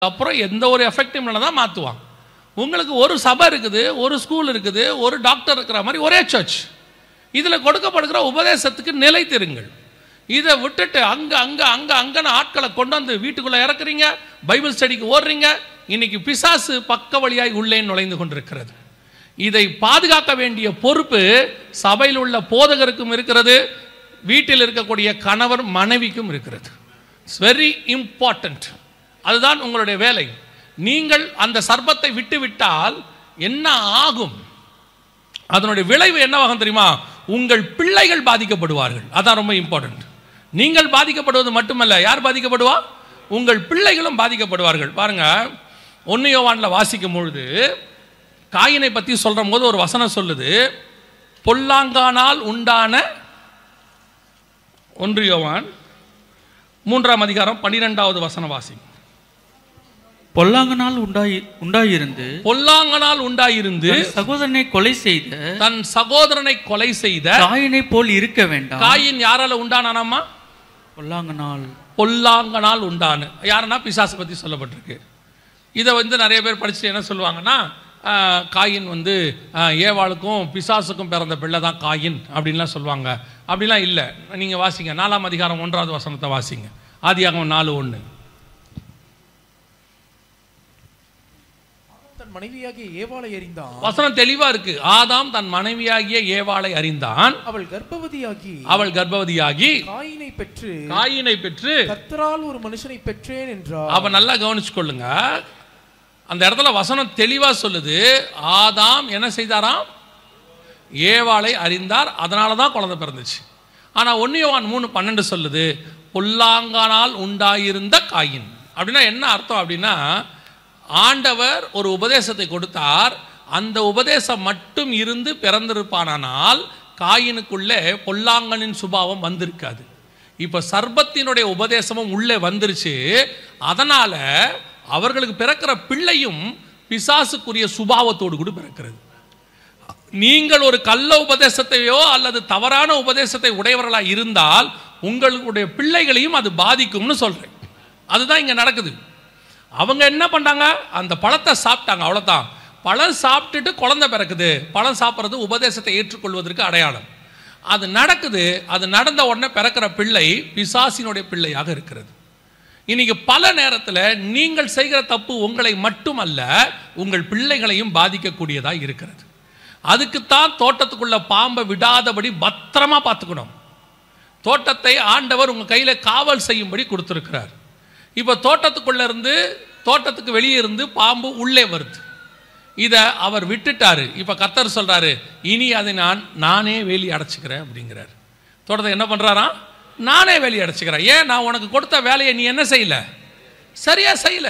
அப்புறம் எந்த ஒரு எஃபெக்டும் இல்லை தான் மாற்றுவான் உங்களுக்கு ஒரு சபை இருக்குது ஒரு ஸ்கூல் இருக்குது ஒரு டாக்டர் இருக்கிற மாதிரி ஒரே சர்ச் இதில் கொடுக்கப்படுகிற உபதேசத்துக்கு நிலைத்திருங்கள் இதை விட்டுட்டு அங்கே அங்கே அங்கே அங்கன்னு ஆட்களை கொண்டு வந்து வீட்டுக்குள்ளே இறக்குறீங்க பைபிள் ஸ்டடிக்கு ஓடுறீங்க இன்னைக்கு பிசாசு பக்க வழியாய் உள்ளே நுழைந்து கொண்டிருக்கிறது இதை பாதுகாக்க வேண்டிய பொறுப்பு சபையில் உள்ள போதகருக்கும் இருக்கிறது வீட்டில் இருக்கக்கூடிய கணவர் மனைவிக்கும் இருக்கிறது இட்ஸ் வெரி இம்பார்ட்டண்ட் அதுதான் உங்களுடைய வேலை நீங்கள் அந்த சர்ப்பத்தை விட்டு விட்டால் என்ன ஆகும் அதனுடைய விளைவு என்னவாகும் தெரியுமா உங்கள் பிள்ளைகள் பாதிக்கப்படுவார்கள் அதான் ரொம்ப இம்பார்ட்டன்ட் நீங்கள் பாதிக்கப்படுவது மட்டுமல்ல யார் பாதிக்கப்படுவா உங்கள் பிள்ளைகளும் பாதிக்கப்படுவார்கள் பாருங்க ஒன்னு யோவானில் வாசிக்கும் பொழுது காயினை பற்றி சொல்கிற போது ஒரு வசனம் சொல்லுது பொல்லாங்கானால் உண்டான ஒன்று யோவான் மூன்றாம் அதிகாரம் பன்னிரெண்டாவது வசனம் வாசி பொல்லாங்கனால் உண்டாயி உண்டாயிருந்து பொல்லாங்கனால் உண்டாயிருந்து தன் சகோதரனை கொலை செய்த தன் சகோதரனை கொலை செய்த காயினை போல் இருக்க வேண்டாம் காயின் யாரால உண்டானானாமா பொல்லாங்கனால் பொல்லாங்கனால் உண்டானு யாருன்னா பிசாசு பற்றி சொல்லப்பட்டிருக்கு இதை வந்து நிறைய பேர் படிச்சுட்டு என்ன சொல்லுவாங்கன்னா ஆஹ், காயின் வந்து ஆஹ், ஏவாளுக்கும் பிசாசுக்கும் பிறந்த பிள்ளை தான் காயின் அப்படின்லாம் சொல்லுவாங்க அப்படிலாம் இல்லை நீங்கள் வாசிங்க நாலாம் அதிகாரம் ஒன்றாவது வசனத்தை வாசிங்க ஆதியாகமம் நாலு ஒன்று தன் மனைவியாகிய ஏவாளை எறிந்தான் வசனம் தெளிவா இருக்கு ஆதாம் தன் மனைவியாகிய ஏவாளை அறிந்தான் அவள் கர்ப்பவதியாகி அவள் கர்ப்பவதியாகி காயினை பெற்று காயினை பெற்று கர்த்தரால் ஒரு மனுஷனை பெற்றேன் என்றார் அவ நல்லா கவனிச்சு கொள்ளுங்க அந்த இடத்துல வசனம் தெளிவா சொல்லுது ஆதாம் என்ன செய்தாராம் ஏவாளை அறிந்தார் அதனால தான் குழந்தை பிறந்துச்சு ஆனா ஒன்னியவான் மூணு பன்னெண்டு சொல்லுது பொல்லாங்கானால் உண்டாயிருந்த காயின் அப்படின்னா என்ன அர்த்தம் அப்படின்னா ஆண்டவர் ஒரு உபதேசத்தை கொடுத்தார் அந்த உபதேசம் மட்டும் இருந்து பிறந்திருப்பானால் காயினுக்குள்ளே பொல்லாங்கனின் சுபாவம் வந்திருக்காது இப்போ சர்பத்தினுடைய உபதேசமும் உள்ளே வந்துருச்சு அதனால அவர்களுக்கு பிறக்கிற பிள்ளையும் பிசாசுக்குரிய சுபாவத்தோடு கூட பிறக்கிறது நீங்கள் ஒரு கள்ள உபதேசத்தையோ அல்லது தவறான உபதேசத்தை உடையவர்களாக இருந்தால் உங்களுடைய பிள்ளைகளையும் அது பாதிக்கும்னு சொல்றேன் அதுதான் இங்க நடக்குது அவங்க என்ன பண்ணாங்க அந்த பழத்தை சாப்பிட்டாங்க அவ்வளவுதான் பழம் சாப்பிட்டுட்டு குழந்தை பிறக்குது பழம் சாப்பிட்றது உபதேசத்தை ஏற்றுக்கொள்வதற்கு அடையாளம் அது நடக்குது அது நடந்த உடனே பிறக்கிற பிள்ளை பிசாசினுடைய பிள்ளையாக இருக்கிறது இன்னைக்கு பல நேரத்தில் நீங்கள் செய்கிற தப்பு உங்களை மட்டுமல்ல உங்கள் பிள்ளைகளையும் பாதிக்கக்கூடியதாக இருக்கிறது அதுக்குத்தான் தோட்டத்துக்குள்ள பாம்பை விடாதபடி பத்திரமா பார்த்துக்கணும் தோட்டத்தை ஆண்டவர் உங்க கையில காவல் செய்யும்படி கொடுத்திருக்கிறார் இப்போ தோட்டத்துக்குள்ள இருந்து தோட்டத்துக்கு வெளியே இருந்து பாம்பு உள்ளே வருது இதை அவர் விட்டுட்டாரு இப்போ கத்தர் சொல்றாரு இனி அதை நான் நானே வேலி அடைச்சிக்கிறேன் அப்படிங்கிறார் தோட்டத்தை என்ன பண்றாராம் நானே வேலி அடைச்சிக்கிறேன் ஏன் நான் உனக்கு கொடுத்த வேலையை நீ என்ன செய்யல சரியா செய்யல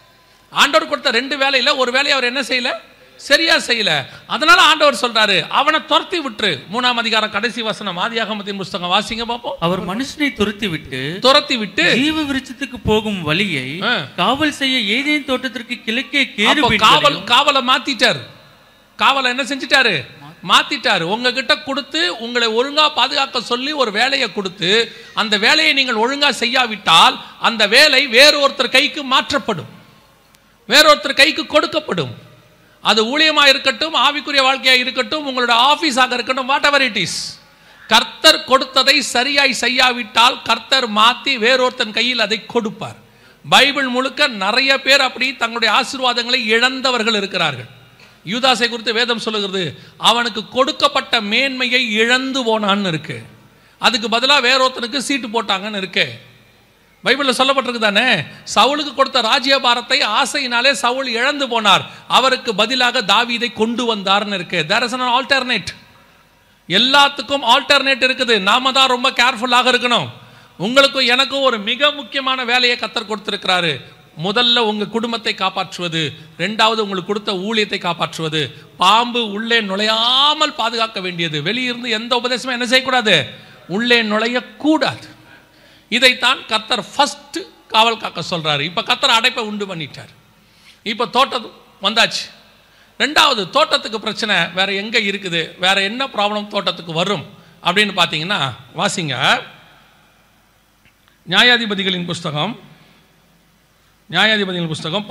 ஆண்டவர் கொடுத்த ரெண்டு வேலையில ஒரு வேலையை அவர் என்ன செய்யல சரியா செய்யல அதனால ஆண்டவர் சொல்றாரு அவனை துரத்தி விட்டுரு மூணாம் அதிகாரம் கடைசி வசனம் ஆதியாகமத்தின் புஸ்தகம் வாசிங்க பார்ப்போம் அவர் மனுஷனை துரத்தி விட்டு துரத்தி விட்டு ஜீவ விருட்சத்துக்கு போகும் வழியை ஆ. காவல் செய்ய ஏதேன் தோட்டத்திற்கு கிழக்கே கேரு அப்போ காவல் காவலை மாத்திட்டார் காவலை என்ன செஞ்சிட்டாரு மாத்திட்டாரு உங்ககிட்ட கொடுத்து உங்களை ஒழுங்கா பாதுகாக்க சொல்லி ஒரு வேலையை கொடுத்து அந்த வேலையை நீங்கள் ஒழுங்கா செய்யாவிட்டால் அந்த வேலை வேறு ஒருத்தர் கைக்கு மாற்றப்படும் வேறொருத்தர் கைக்கு கொடுக்கப்படும் அது ஊழியமா இருக்கட்டும் ஆவிக்குரிய வாழ்க்கையா இருக்கட்டும் உங்களோட ஆபீஸாக இருக்கட்டும் வாட் எவர் இட் இஸ் கர்த்தர் கொடுத்ததை சரியாய் செய்யாவிட்டால் கர்த்தர் மாத்தி வேறொருத்தன் கையில் அதை கொடுப்பார் பைபிள் முழுக்க நிறைய பேர் அப்படி தங்களுடைய ஆசீர்வாதங்களை இழந்தவர்கள் இருக்கிறார்கள் யூதாசை குறித்து வேதம் சொல்லுகிறது அவனுக்கு கொடுக்கப்பட்ட மேன்மையை இழந்து போனான்னு இருக்கு அதுக்கு பதிலாக வேறொருத்தனுக்கு சீட்டு போட்டாங்கன்னு இருக்கு பைபிளில் சொல்லப்பட்டிருக்கு தானே சவுலுக்கு கொடுத்த ராஜ்யபாரத்தை ஆசையினாலே சவுல் இழந்து போனார் அவருக்கு பதிலாக தாவீதை கொண்டு வந்தார்னு இருக்கு தேர் இஸ் an ஆல்டர்னேட் எல்லாத்துக்கும் ஆல்டர்னேட் இருக்குது நாம தான் ரொம்ப கேர்ஃபுல்லாக இருக்கணும் உங்களுக்கும் எனக்கும் ஒரு மிக முக்கியமான வேலையை கத்தர் கொடுத்திருக்கிறாரு முதல்ல உங்க குடும்பத்தை காப்பாற்றுவது ரெண்டாவது உங்களுக்கு கொடுத்த ஊழியத்தை காப்பாற்றுவது பாம்பு உள்ளே நுழையாமல் பாதுகாக்க வேண்டியது வெளியிருந்து எந்த உபதேசமும் என்ன செய்யக்கூடாது உள்ளே நுழையக்கூடாது இதைத்தான் கத்தர் ஃபர்ஸ்ட் காவல் காக்க சொல்றாரு இப்ப கத்தர் அடைப்பை உண்டு பண்ணிட்டார் இப்ப தோட்டம் வந்தாச்சு ரெண்டாவது தோட்டத்துக்கு பிரச்சனை வேற எங்க இருக்குது வேற என்ன ப்ராப்ளம் தோட்டத்துக்கு வரும் அப்படின்னு பார்த்தீங்கன்னா வாசிங்க நியாயாதிபதிகளின் புஸ்தகம் நியாயாதிபதிகள் புஸ்தகம்